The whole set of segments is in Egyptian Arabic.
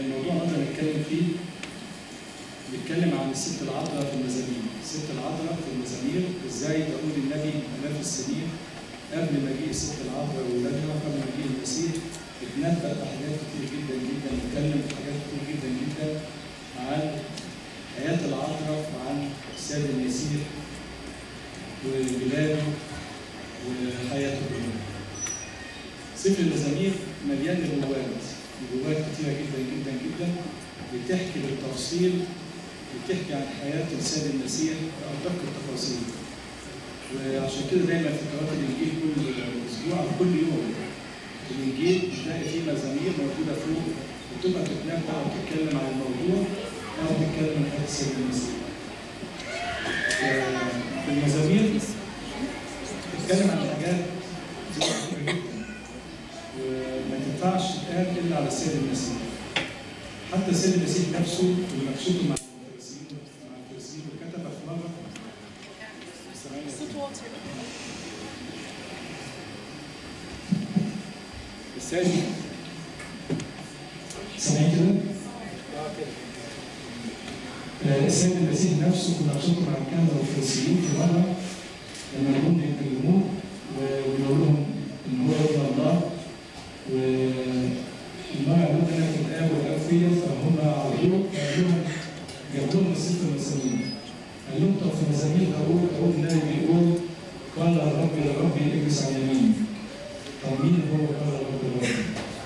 الموضوع اللي هنتكلم فيه بيتكلم عن الست العذراء في المزامير، الست العذراء في المزامير ازاي داوود النبي آلاف السنين قبل مجيء الست العذراء وولادها قبل مجيء المسيح اتنبأ بحاجات كتير جدا جدا اتكلم في حاجات كتير جدا جدا عن حياة العذراء وعن السيد المسيح وبلاده وحياته كلها. سفر المزامير مليان نبوات نبوات كتيرة جدا جدا جدا بتحكي بالتفصيل بتحكي عن حياة السيد المسيح بأدق التفاصيل وعشان كده دايما في قراءة الإنجيل كل أسبوع أو كل يوم في الإنجيل بتلاقي فيه مزامير موجودة فوق وتبقى بتتنبأ أو تتكلم عن الموضوع أو تتكلم عن حياة السيد المسيح. في المزامير بتتكلم عن حاجات كتيرة جدا وما تنفعش تتقال إلا على السيد المسيح. حتى السيد المسيح نفسه في مناقشته مع الفريسيين مع الفريسيين وكتب في مرة صوت واطي السيد سامعين كده؟ آه، السيد المسيح نفسه في مناقشته مع الكهنة والفريسيين في مرة لما جم يكلموه ويقولوا لهم إن هو ابن الله والمرة قالوا لنا في الآب والآب فيا فهم عرضوه قالوا لهم جابوا لهم السفر المزامير قال لهم طب في مزامير داوود داوود النبي بيقول قال الرب لربي اجلس عن يميني طب مين هو قال الرب لربي؟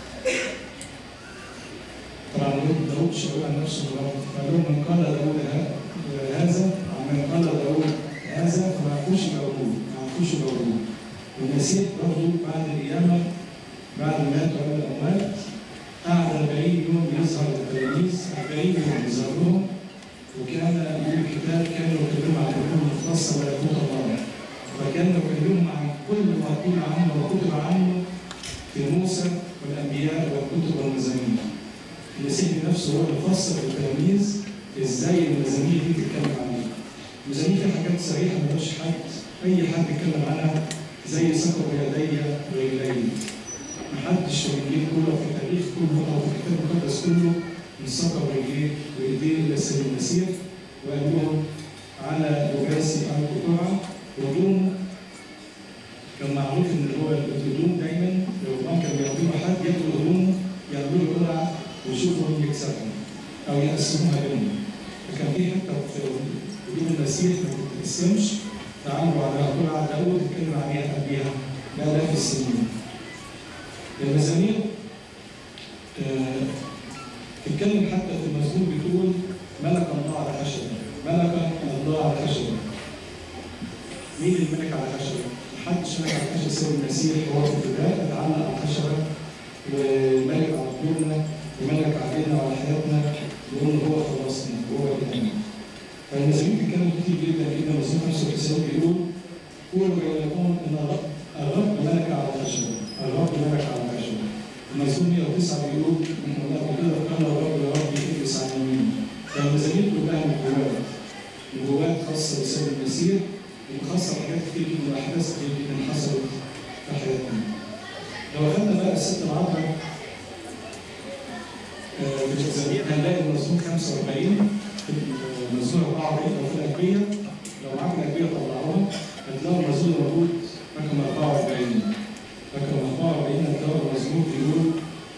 طبعا داوود داوود شاور عن نفسه بالرب فقال لهم من قال داوود ه- هذا من قال داوود هذا فما عرفوش يجاوبوه ما عرفوش يجاوبوه والمسيح برضه بعد القيامه بعد ما مات وقبل الاموات قعد 40 يوم يظهر للتلاميذ 40 يوم يظهر لهم وكان يقول الكتاب كانوا يكلمون عن الحكم المختصه ملكوت الله فكان يكلمهم عن كل ما قيل عنه وكتب عنه في موسى والانبياء والكتب والمزامير. المسيح نفسه هو اللي فسر للتلاميذ ازاي المزامير دي تتكلم عنها. المزامير فيها حاجات صريحه ملهاش حد اي حد يتكلم عنها زي سقط يدي ورجلي. محدش في الانجيل كله أو في التاريخ كله او في الكتاب المقدس كله انسقى رجليه وايديه الى السيد المسيح وقال لهم على لباسي او قطعه هدومه كان معروف ان هو الهدوم دايما لو ما كان بيعطيه حد ياخدوا هدومه يعملوا له قطعه ويشوفوا مين يكسبهم او يقسموها بينهم فكان في حتى في هدوم المسيح ما بتتقسمش تعاملوا على قطعه داوود اتكلم عليها قبلها بالاف السنين المزامير آه، تتكلم حتى في المزمور بتقول ملك الله على خشبه ملك الله على خشبه مين اللي ملك على خشبه؟ محدش ملك على خشبه سيد المسيح هو في البدايه اتعلق على الخشبه وملك على قلوبنا وملك علينا وعلى حياتنا وقلنا هو خلصنا وهو الامين فالمزامير بتتكلم كتير جدا جدا مزمور 95 بيقول قولوا بينكم ان الرب الرب ملك على الخشبه الرب ملك على الخشبه المزمور 109 بيقول من الله كده قال الرب يا رب اجلس عن يميني فالمزامير كلها نبوات نبوات خاصه بسيد المسيح وخاصه بحاجات كتير جدا واحداث كتير جدا حصلت في حياتنا. لو اخذنا بقى الست العذراء آه، في المزامير هنلاقي المزمور 45 في المزمور 44 او في الاجبيه لو معاك الاجبيه طلعوها هتلاقوا المزمور موجود رقم 44 رقم 44 هتلاقوا المزمور بيقول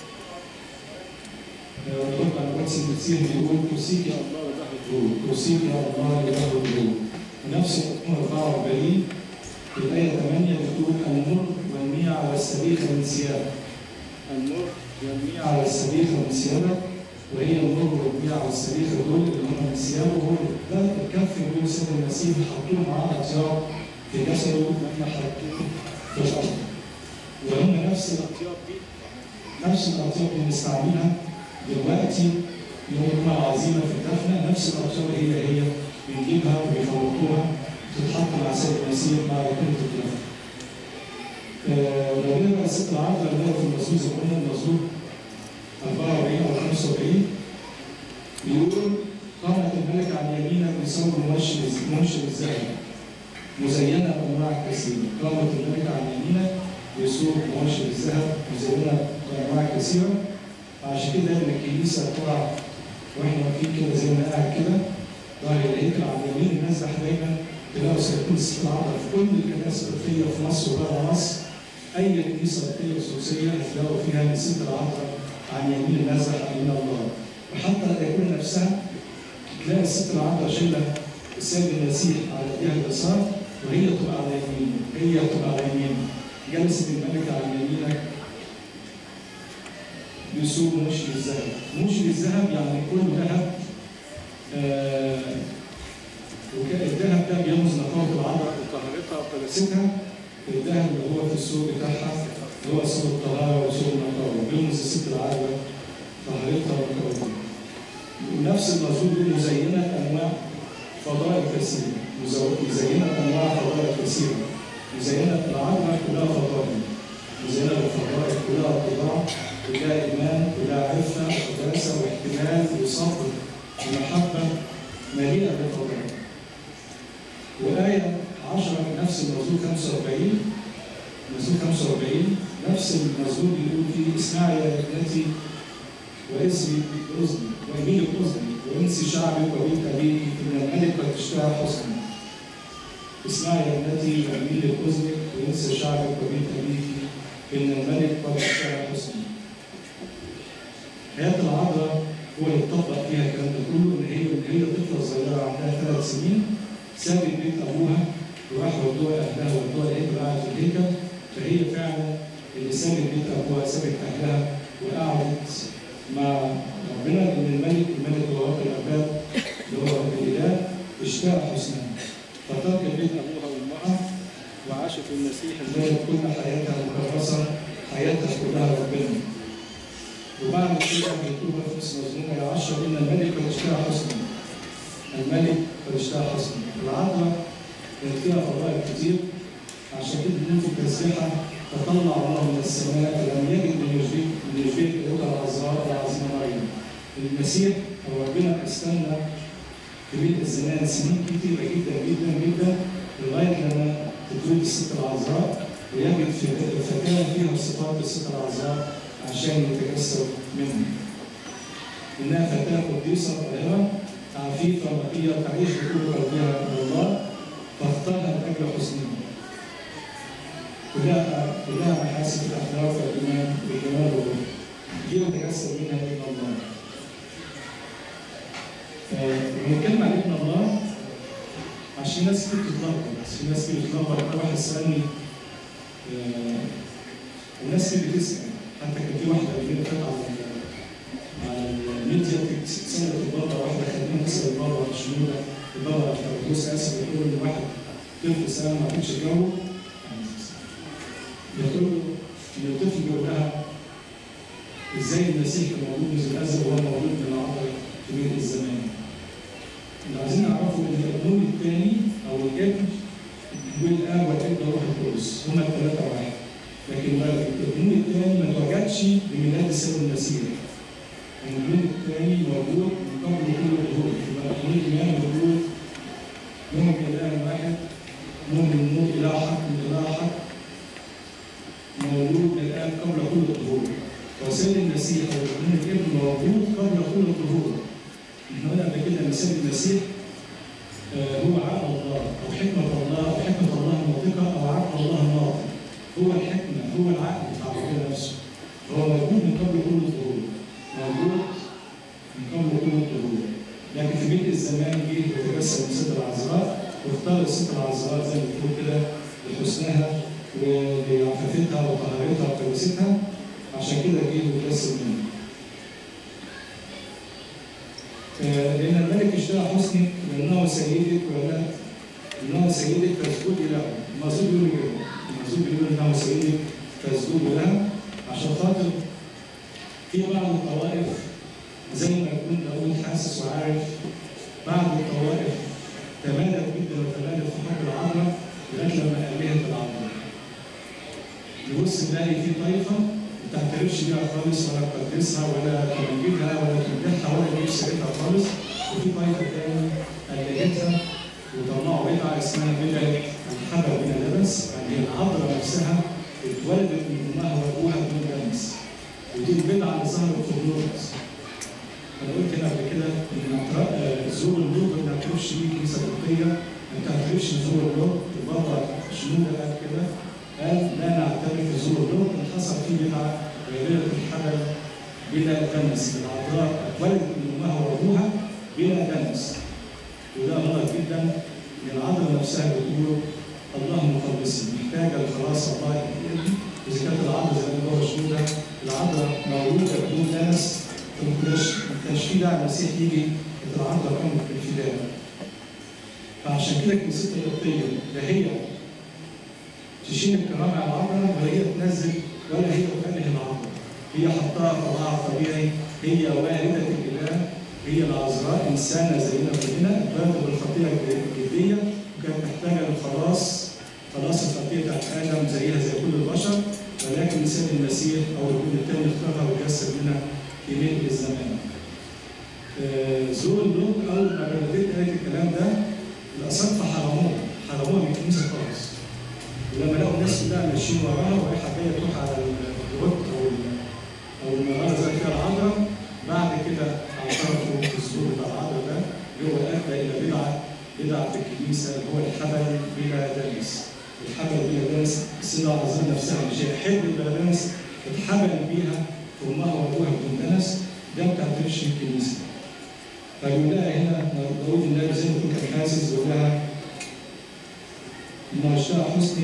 رد على قدس المسيح بيقول كرسيك يا الله لله الروح كرسيك يا الله لله الروح ونفس المزمور 44 في الآية 8 بتقول النور والمياه على السبيخ من ثيابك النور والمياه على السبيخ من ثيابك وهي النور والمياه على السبيخ دول اللي هم من ثيابه هو ده الكف اللي هو سيد المسيح حطوه معاه أطياب في جسده لما حطوه في الأرض وهم نفس الأطياب دي نفس الأطياب اللي بنستعملها دلوقتي يوم الجمعة العظيمة في الدفنة نفس الأطياب هي هي بنجيبها وبيفوقوها تتحط مع سيد المسيح بعد كل الدفن. آه، لو جينا بقى الست العذراء اللي هو في المزمور زي ما قلنا المزمور 44 أو 45 بيقول قامت الملك عن يمينك بثوب منشر منشر الذهب مزينة بأنواع كثيرة قامت الملك عن يمينك بثوب منشر الذهب مزينة بأنواع كثيرة عشان كده دايما الكنيسه تقع واحنا واقفين كده زي ما أنا قاعد كده ظهر الهيكل على اليمين المسبح دايما تلاقوا سيكون الست العذراء في كل الكنائس القبطيه في مصر وبره مصر اي كنيسه قبطيه ارثوذكسيه هتلاقوا فيها الست العذراء عن يمين المسبح عن يمين الله وحتى الأيقونة نفسها تلاقي الست العذراء شايله السيد المسيح على ايديها اليسار وهي تبقى على يمينه هي تبقى على يمينه جلست الملكه على يمينك بسوق مشي الذهب مشي الذهب يعني كل ذهب آه وكان الذهب ده بيرمز نقاوة العذراء وطهارتها وقداستها الذهب اللي هو في السوق بتاعها اللي هو سوق الطهارة وسوق النقاوة بيرمز الست العذراء طهارتها ونقاوتها ونفس المزود دي مزينة أنواع فضائل كثيرة مزينة أنواع فضائل كثيرة مزينة العذراء كلها فضائل مزينة بالفضائل كلها اتباع كلها إيمان كلها عفة وقداسة واحتمال وصبر ومحبة مليئة بالفضائل وآية 10 من نفس المزمور 45 مزمور 45 نفس المزمور بيقول فيه اسمعي يا ابنتي واسمي بأذني وأميني بأذني وانسي شعبي وبيت أبيك إن الملك قد اشتهى حسني اسمعي يا ابنتي وأميني بأذنك وانسي شعبك وبيت أبيك إن الملك قد اشتهى حسني حياة العذراء هو اللي اتطبق فيها الكلام ده كله إن هي إن هي طفلة صغيرة عندها ثلاث سنين سابت بيت أبوها وراح ودوها أهلها ودوها الهيكل قعدت في الهيكل فهي فعلا اللي سابت بيت أبوها سابت أهلها وقعدت مع ربنا لأن الملك الملك هو رب الأباد اللي هو رب الإله اشتاق حسنها فتركت بيت أبوها وأمها وعاشت في المسيح اللي كل حياتها مكرسة حياتها كلها ربنا وبعد كده بيكتبها في اسم مزمور يا عشرة إن الملك قد اشتاق حسنا الملك قد اشتاق حسنا العذراء كانت فيها فضائل كتير عشان كده بنقول في التسبيحة تطلع الله من السماء فلم يجد من يشبيك من يشبيك الأخرى العذراء العظيمة مريم المسيح هو ربنا استنى في بيت الزمان سنين كتيرة جدا جدا جدا لغاية لما تتولد الست العذراء ويجد في فتاة فيها صفات الست العذراء عشان يتجسد منها. إنها فتاة قديسة طاهرة عفيفة نقية تعيش بكل قلبها إلى الله فاختارها من أجل حسنها. كلها كلها محاسن الأخلاق والإيمان والجمال والروح. دي يتجسد منها ابن الله. بنتكلم عن ابن الله عشان ناس كتير بتتلخبط، في ناس كتير بتتلخبط، واحد سألني وناس كتير بتسأل حتى كان في واحده قبل كده كانت على على الميديا سالت البابا واحده خلينا نسال البابا شنو ده البابا فردوس اسف يقول ان واحد طفل سال ما عرفش يجاوب يقول له ان الطفل بيقول لها ازاي المسيح كان موجود من الازل وهو موجود من العبر في ملء الزمان اللي عايزين نعرفه ان الابنون الثاني او الابن والاب والابن والروح القدس هما الثلاثه واحد لكن الابن الثاني ما اتوجدش بميلاد السيد المسيح. الابن الثاني موجود من قبل كل الظهور، يبقى الابن الثاني موجود يوم اله واحد نور من نور اله حق من اله حق موجود الان قبل كل الظهور. وسيد المسيح او الابن الابن موجود قبل كل الظهور. احنا قلنا قبل كده ان السيد المسيح هو عقل الله او حكمه الله او حكمه الله الناطقه او عقل الله الناطق. هو الحكمة هو العقل بتاع ربنا نفسه هو موجود من قبل كل الظهور موجود من قبل كل الظهور لكن في بيت الزمان جه وتجسد من ست العذراء واختار الست العذراء زي ما بتقول كده لحسنها ولعفافتها وطهارتها وقداستها عشان كده جه وتجسد منها. لأن الملك اشترى حسنك لأنه سيدك ولا إنه سيدك فاسجد له المقصود بيقول كده المقصود بيقول انه سيدك فاسجد له عشان خاطر في بعض الطوائف زي ما يكون داوود حاسس وعارف بعض الطوائف تمادت جدا وتمادت في حب العذراء لغايه لما الهت العذراء. نبص نلاقي في طائفه ما تعترفش بيها خالص ولا تقدسها ولا تمجدها ولا تمدحها ولا تجيب سيرتها خالص وفي طائفه تاني ألهتها وطلعوا بدعه اسمها بدعه الحبل بلا لبس يعني العذراء نفسها اتولدت من امها وابوها بدون لبس ودي البدعه اللي ظهرت في اللوط انا قلت هنا قبل كده ان آه، زور اللوط ما بنعترفش بيه كنيسه قبطيه ما بتعترفش بزور اللوط بابا شنودة قال كده قال لا نعترف بزور اللوط ان حصل فيه بدعه غيرة الحبل بلا دنس العذراء اتولدت من امها وابوها بلا دنس وده غلط جدا ان العذراء نفسها بتقول الله مخلصي محتاجه لخلاص الله اذا كانت العذراء زي ما بابا شنودة العذراء مولوده بدون دنس فما كانش ما كانش في داعي المسيح يجي كانت العذراء قامت بالفداء فعشان كده كنيستنا القبطيه لا هي تشيل الكرامه على العذراء ولا هي تنزل ولا هي تكره العذراء هي حطها في وضعها الطبيعي هي والده الاله هي العذراء انسانه زينا كلنا اتولدت بالخطيه الجديه وكانت محتاجه للخلاص خلاص الخطيه بتاعت ادم زيها زي كل البشر ولكن لسان المسيح او الكون الثاني اختارها وجسد منها في ملء الزمان. آه، زور اللوط اول ما بردت قالت الكلام ده الاساقفه حرموها حرموها من الكنيسه خالص. ولما لقوا الناس كلها ماشيين وراها ورايحه جايه تروح على الرد او ال- او المغاره زي فيها العذراء بعد كده اعترفوا بالزور بتاع العذراء ده اللي هو ادى الى بدعه بدعه في الكنيسه اللي هو الحبل بلا دنس. الحبل بلا دنس السيده العذراء نفسها مش هي حبل بلا دنس اتحبل بيها في امها وابوها بدون دنس ده ما بتعترفش في الكنيسه. فيقول لها هنا داوود النبي زي ما يكون كان حاسس يقول لها إن اشتاق حسني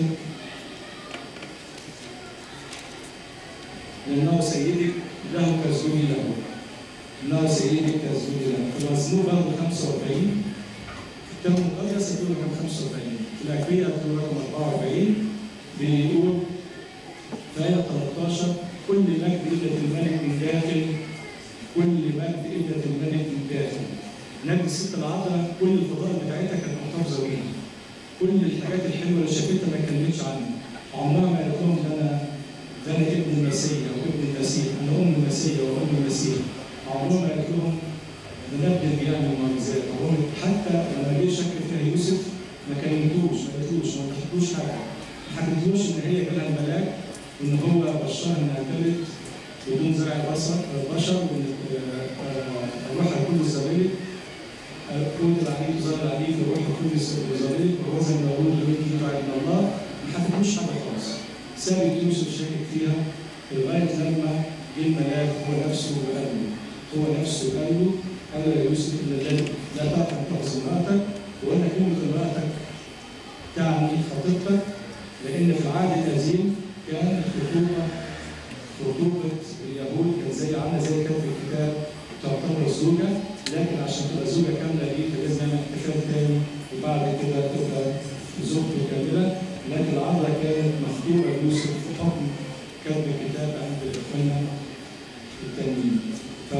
لأنه سيدك له كالزوج له إنه سيدك كالزوج له في المزمور برضه 45 في الكتاب المقدس يقول رقم 45 في الأكبية يقول رقم 44 بيقول في آية 13 كل مجد إلة الملك من داخل كل مجد إلة الملك من داخل نجد الست العذراء كل الفضائل بتاعتها كانت محتفظة بيها كل الحاجات الحلوه اللي شافتها ما اتكلمتش عنها عمرها ما قالت لهم ده انا ده انا ابن المسيح او ابن المسيح انا ام المسيح او ام المسيح عمرها ما قالت لهم ده انا ابن اللي بيعمل معجزات عمرهم حتى لما جه شكل فيها يوسف ما كلمتوش ما قالتلوش ما حكتلوش حاجه ما حكتلوش ان هي جالها الملاك وان هو بشرها انها تلد بدون زرع بصر بشر وان آه، آه، الروح القدس زوجت قلت العليم ظل العليم الروح القدس وظليل ووزن مولود منك يدعى الى الله ما حكتلوش حاجه خالص سابت يوسف شاكك فيها لغايه لما جه الملاك هو نفسه وقال له هو نفسه قال له قال له يا يوسف ان الذي لا تعرف تحظ امراتك وان كلمه امراتك تعني خطيبتك لان في العهد القديم كان الخطوبه خطوبه اليهود كانت زي عامله زي كده في الكتاب تعتبر زوجه لكن عشان تبقى زوجه كامله دي فلازم نعمل احتفال تاني وبعد كده تبقى زوجته كامله لكن العذراء كانت مخطوبه ليوسف في حكم كتب الكتاب عند اخواننا التانيين. ف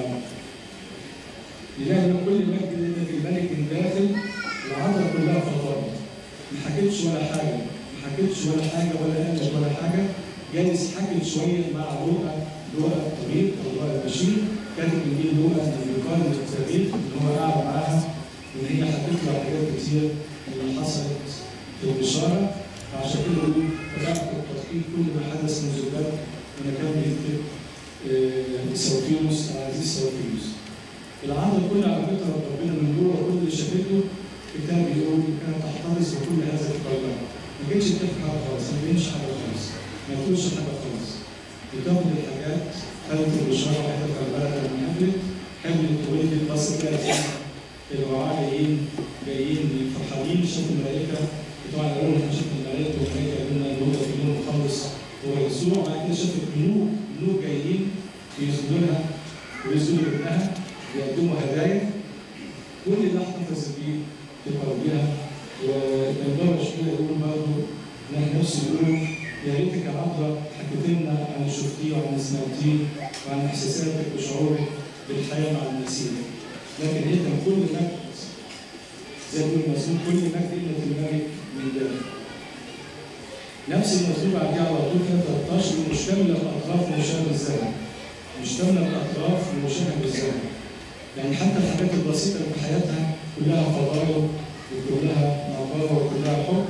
نلاقي إن كل مجد لله في الملك من داخل العذراء كلها فضائل ما حكتش ولا حاجه ما حكتش ولا حاجه ولا قالت ولا حاجه جالس حكت شويه مع لوقا لوقا الطبيب او لوقا البشير كاتب انجيل لوقا اللي بيقارن التاريخ اللي هو قاعد معاها وان هي حكت له حاجات كتير من اللي حصلت في البشاره فعشان كده بقول بدات التدقيق كل ما حدث من زبال وانا كان بيكتب آه، سوفيوس عزيز سوفيوس العرض كل علاقتها بربنا من جوه كل اللي شافته الكتاب بيقول كانت تحتفظ بكل هذا القرار ما كانتش بتفهم حاجه خالص ما بينش حاجه خالص ما تقولش حاجه خالص بتاخد الحاجات خدت البشاره حته البلد من قبلت حملت ولدت بص كده الرعاة جايين جايين فرحانين شافوا الملائكه بتوع الاول احنا شفنا الملائكه والملائكه قالوا لنا ان هو في يوم مخلص هو يسوع بعد كده شافت ملوك ملوك جايين يسجدوا لها ويسجدوا لابنها بيقدموا هدايا كل اللي احتفظ بيه في قلبها والدكتور شويه يقول برضه ان نفسه يقول يا ريتك يا عبده حكيت لنا عن اللي شفتيه وعن اللي سمعتيه وعن احساساتك وشعورك بالحياه مع المسيح لكن هي كان كل مجد زي ما بيقول المزمور كل مجد الا الملك من داخل نفس المزمور بعديه على طول كده 13 يقول مشتمله باطراف مشابه الزمن مشتمله باطراف مشابه الزمن يعني حتى الحاجات البسيطه اللي في حياتها كلها فضائل وكلها نقاوه وكلها حب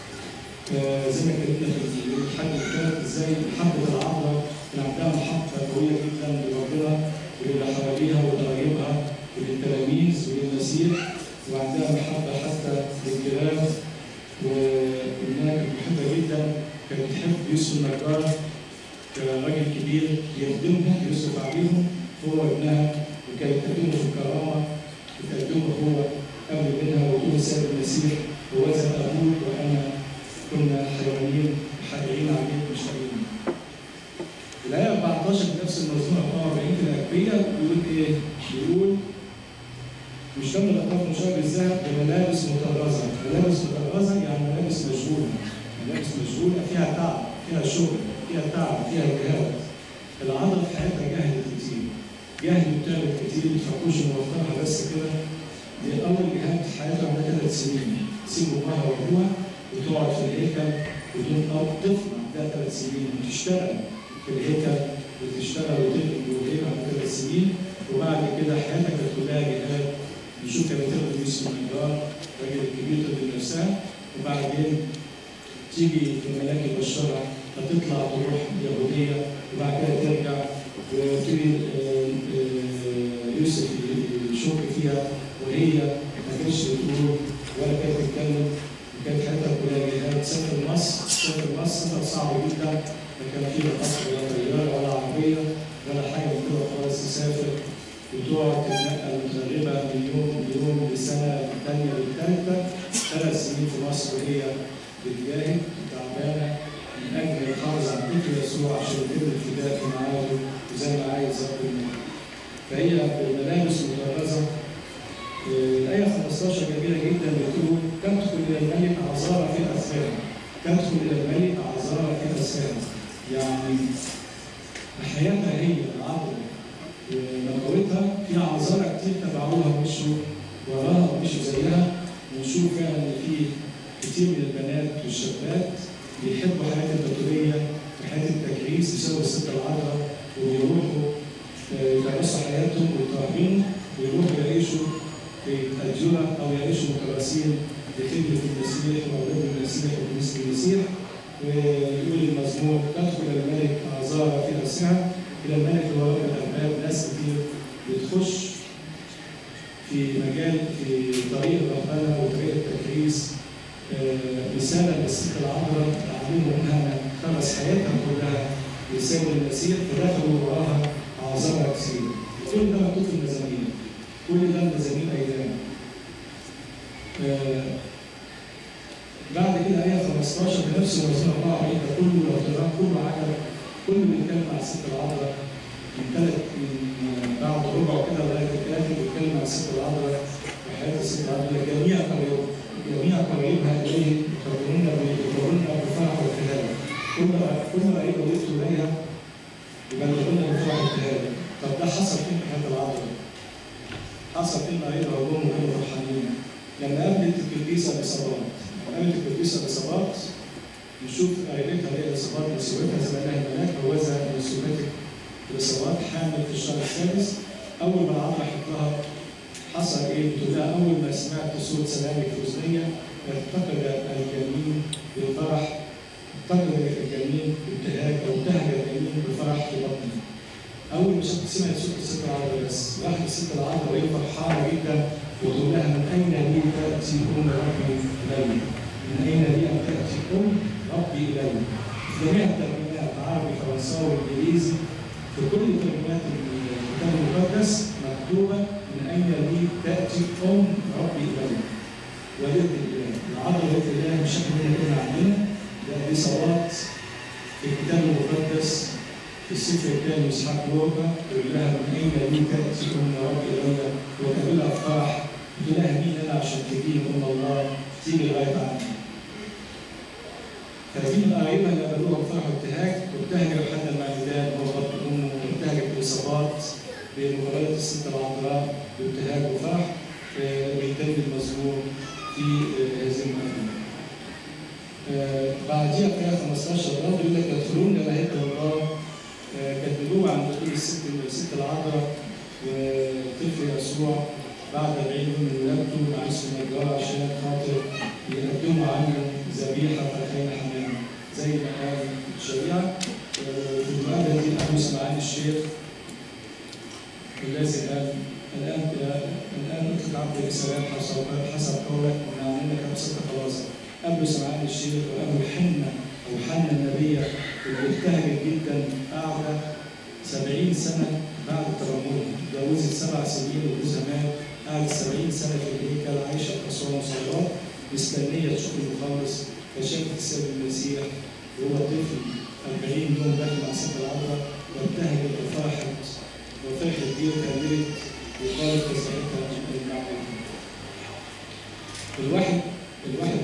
آه زي ما اتكلمنا في الحد اللي كانت ازاي محبه العذراء كان عندها محبه لأهاليها وقرايبها وللتلاميذ وللمسيح وعندها محبة حتى للجيران وإنها كانت محبة جدا كانت بتحب يوسف النجار كراجل كبير يخدمهم يصرف عليهم هو وابنها وكانت تقدمه في الكرامة وتقدمه هو قبل منها وتقول سيد المسيح ووزن أبوك وأنا كنا حيوانين حائرين عليك مش لاقيين. الآية 14 في نفس المزمور 44 في الأكبية بيقول إيه؟ بيقول مش تم الأطراف مشار بالذهب بملابس مطرزة، ملابس مطرزة يعني ملابس مشغولة، ملابس مشغولة فيها تعب، فيها شغل، فيها تعب، فيها جهاد. العضلة في حياتها جهدت كتير. جهد وتعبت كتير ما تفكروش إن وفرها بس كده. دي أول جهاد في حياتها عندها ثلاث سنين، تسيب أمها وأبوها وتقعد في الهيكل بدون أرض طفل عندها ثلاث سنين وتشتغل في الهيكل وتشتغل وتخدم وتخدم عندها ثلاث سنين وبعد كده حياتها كانت كلها جهاد نشوف كانت تخدم يوسف النجار الراجل الكبير تخدم نفسها وبعدين تيجي الملاك يبشرها فتطلع تروح اليهوديه وبعد كده ترجع ويبتدي يوسف يشك فيها وهي ما كانتش بتقول ولا كانت تتكلم وكانت حياتها كلها جهاد سافر مصر سافر مصر سفر صعب جدا ما كان فيه قصر ولا طياره ولا عربيه ولا حاجه من كده خالص تسافر وتقعد تتنقل متغربه من يوم ليوم لسنه الثانيه للثالثه ثلاث سنين في مصر وهي بتجاهد وتعبانه من اجل الحافظ على ذكر يسوع عشان يتم الفداء في معاده وزي ما عايز ربنا فهي بالملابس مطرزه الآية 15 جميلة جدا بتقول تدخل إلى الملك عذارى في أسفاره تدخل إلى الملك عذارى في أسفاره يعني حياتها هي العذراء ونقوتها في عذارى كتير تبعوها ومشوا وراها ومشوا زيها ونشوف فعلا إن في كتير من البنات والشابات بيحبوا حياة البتولية وحياة التكريس بسبب الست العذراء وبيروحوا يدرسوا حياتهم ويترهبنوا ويروحوا يعيشوا في أجورة أو يعيشوا مكرسين لخدمة المسيح وأولاد المسيح وكنيسة المسيح ويقول المزمور تدخل الملك أعذار في أسرها إلى الملك هو رب الأرباب ناس كتير بتخش في مجال في طريق ربنا وطريق التكريس رسالة للست العذراء تعلموا منها خلص حياتها كلها لسيد المسيح فدخلوا وراها أعذار كثير كل ده مكتوب في المزامير كل ده مزامير أيام آه بعد كده آية 15 في نفس المزمور 44 ده كله لو تقراه كله عجب كله بيتكلم عن الست العذراء من ثلاث من بعد ربع كده لغاية الثلاثة بيتكلم عن الست العذراء وحياة الست العذراء جميع قريب جميع قريبها إليه يقررون يقررون بفرح وابتهاج كل كل قريب وقفت إليها يبلغون بفرح وابتهاج طب ده حصل فين في حياة العذراء؟ حصل فين قريبها وهم وهم فرحانين لما قابلت القديسة بصبات قابلت القديسة بصبات نشوف قريبتها اللي هي الاصابات نسوتها زي ما قال الملاك هوذا نسوتك الاصابات حامل في الشهر السادس اول ما العذراء حط لها حصل ايه؟ بتقول لها اول ما سمعت صوت سلامك في اذني ارتقد الجنين بالفرح ارتقد الجنين بابتهاج او ابتهج الجنين بالفرح في بطني. اول ما سمعت صوت الست العذراء بس راحت الست العذراء وهي فرحانه جدا وتقول لها من اين لي تاتي ام ربي الي؟ من اين لي ان تاتي ام ربي إلي في جميع الترجمات عربي فرنساوي انجليزي في كل ترجمات الكتاب المقدس مكتوبه من اين لي تاتي ام ربي الي والدة الاله العذراء والدة الاله مش احنا كنا عندنا ده دي صلاه في الكتاب المقدس في السفر الثاني اسحاق لوقا يقول لها من اين لي تاتي ام ربي الي وكان لها فرح تقول لها مين انا عشان تجيني ام الله تيجي لغايه عندي ففي قريبة اللي قابلوها بفرح وابتهاج وابتهجوا حتى المعدات وبطن امه وابتهجت باصابات بمباراه الست العذراء بابتهاج وفرح بيتم المزمور في هذه المقامة. بعديها في 15 برضه يقول لك يدخلون الى هيكل الله كانت بتدور عند دخول الست الست العذراء وطفل يسوع بعد 40 يوم من ولادته مع يوسف النجار عشان خاطر يقدموا عنه ذبيحه فرخين حمام زي ما قال الشريعه في المقابله دي ابو سمعان الشيخ الذي قال الآن الآن أطلق عبد السلام حسب حسب قولك من عاملين لك بستة خلاص قبل سمعان الشيخ وقبل حنة أو حنة النبية اللي اجتهدت جدا قاعدة سبعين سنة بعد الترمل اتجوزت سبع سنين وجوزها مات قعدت سبعين سنة في الهيكل عايشة في أسوان وصلوات مستنية تشوف المخلص فشافت السيد المسيح وهو طفل 40 يوم داخل مع ست العذراء وابتهجت وفرحت وفرحت بيه وكملت وقالت ساعتها المعنى الواحد الواحد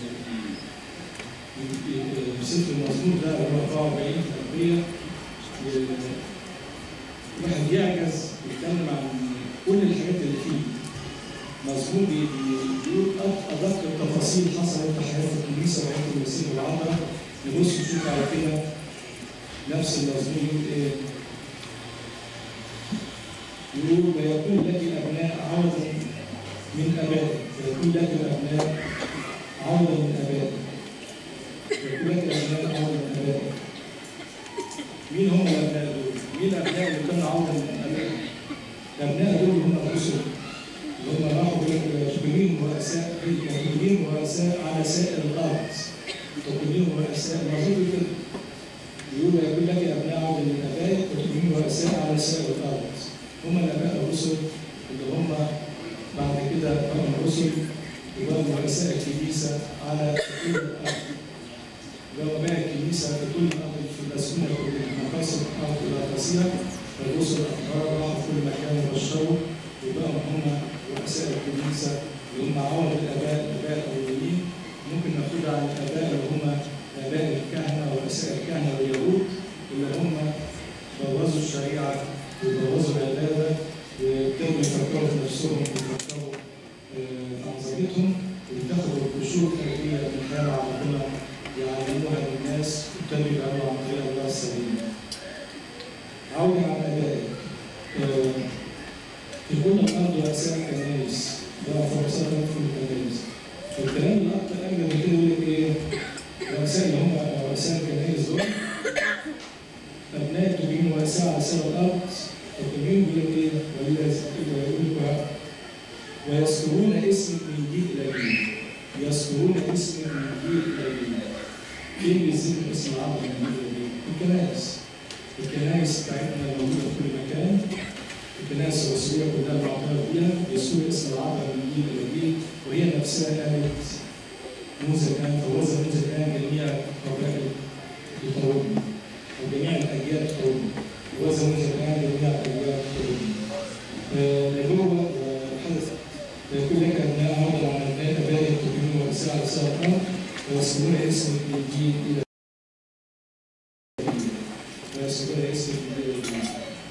سفر المزمور ده اللي هو 44 في الأربية الواحد يعجز يتكلم عن كل الحاجات اللي فيه مزمور بيقول أدق التفاصيل حصلت في حياة الكنيسة وحياة المسيح والعذراء نبص نشوف على كده نفس المزمور يقول إيه؟ يقول ويكون لك الأبناء عوضا من أبائك ويكون لك الأبناء عوضا من أبائك ويكون لك الأبناء عوضا من أبائك مين هم الأبناء دول؟ مين الأبناء اللي كانوا عوضا من أبائك؟ الأبناء دول هم الرسل اللي هم راحوا كلهم رؤساء كلهم رؤساء على سائر الأرض وكلهم رؤساء المفروض كده يقول يقول لك أبناء عوضا من أبائك وكلهم رؤساء على سائر الأرض هم الآباء الرسل اللي هم بعد كده بقوا الرسل وبقوا رؤساء الكنيسة على كل الأرض بقوا آباء الكنيسة في كل الأرض في المسؤولية في مقاصد الأرض الأرضية الرسل الأخبار راحوا كل مكان وبشروا وبقوا هم رؤساء الكنيسة اللي هم عوض الآباء الآباء الأولين ممكن ناخدها عن الآباء اللي هم آباء الكهنة ورؤساء الكهنة واليهود اللي هم بوظوا الشريعة ويبوظوا العبادة ويبتدوا يفكروا في نفسهم ويفكروا في أنظمتهم ويتخذوا القشور التربية من الحياة مع ربنا يعلموها للناس وابتدوا يبعدوا عن طريق الله السليم. عودة عن أبائك في كل الأرض رؤساء كنائس ده فرصات في الكنائس. الكلام الأكثر أجمل من كده يقول لك إيه؟ رؤساء اللي هم رؤساء الكنائس دول أبناء تبين رؤساء على سائر الأرض التبين بيقول إيه؟ ويقول ويذكرون اسمك من جيل إلى جيل يذكرون اسمك من جيل إلى جيل فين بيذكر اسم العبد من جيل إلى جيل؟ الكنائس الكنائس بتاعتنا موجودة في كل مكان الكنائس الرسولية كلها معترف بيها يذكر اسم العبد من جيل إلى جيل وهي نفسها قالت موسى كان فوز موسى كان جميع قبائل يطردني وجميع الاجيال تطردني ووزن موسى كان جميع الاجيال تطردني لجوه حدث يقول لك ابناء عوضا عن ابناء ابائك تبينون ورساء على سائر الارض ويصلون اسمك من جيل الى ويصلون اسمك من جيل الى جيل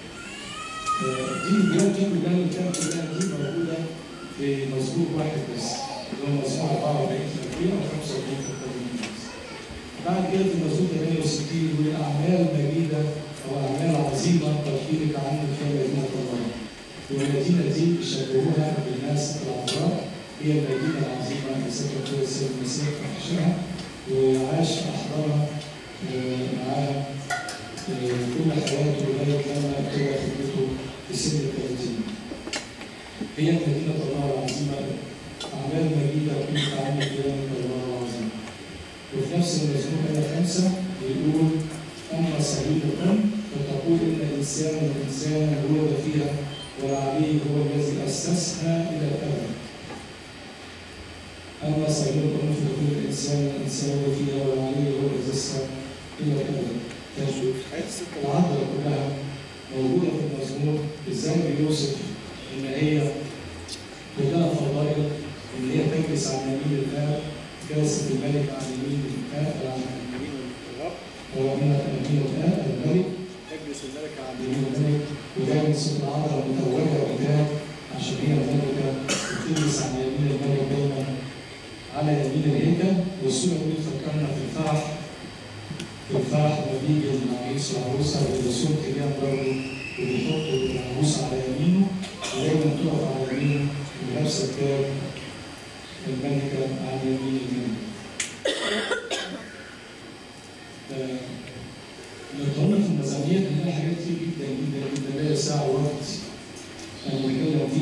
دي البلاد دي كلها اللي كانت كلها دي موجوده في مزبوط واحد بس اللي هو مزبوط 44 في الأخيرة و 45 في القديم بعد كده في مزبوط 68 والأعمال مجيدة أو أعمال عظيمة تركيبك عن خير مدينة الله والمدينة دي يشبهوها بالناس العذراء هي المدينة العظيمة اللي سكن فيها السيد المسيح في حشرها وعاش أحضرها معاها كل حياته لغاية لما ابتدى خدمته في سن الثلاثين. هي مدينة الله العظيمة أعمال مجيدة كل تعامل بيان الله العظيم. وفي نفس المزمور آية خمسة بيقول أما سبيل الأم فتقول إن الإنسان الإنسان ولد فيها والعلي هو الذي أسسها إلى الأبد. أما سبيل الأم فتقول الإنسان الإنسان ولد فيها والعلي هو الذي أسسها إلى الأبد. العذراء كلها موجودة في المزمور إزاي بيوصف إن هي كلها فضائل إن هي تجلس على يمين الآب جلست الملك على يمين الآب على يمين الرب هو من يمين الآب الملك تجلس الملكة على يمين الملك وتجلس العذراء متوجة قدام عشان هي الملكة وتجلس على يمين الملك دايما على يمين الهيكل والصورة دي تفكرنا في الفرح في الفرح لما بيجي العريس والعروسة ويلبسوه اتجاه برضه وبيحطوا العروس على يمينه ودايما تقف على يمينه ولابسه التاج الملكة على يمين الملك. لو في المزامير هنلاقي حاجات كتير جدا جدا جدا لا ساعة وقت أنا بتكلم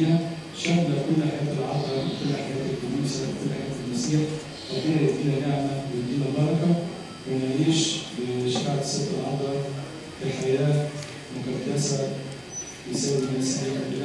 كل حياه العذراء وكل حياه الكنيسه وكل حياه المسيح ربنا يدينا نعمه ويدينا بركه ونعيش بشفاعه الست العذراء في حياه مقدسه بسبب المسيح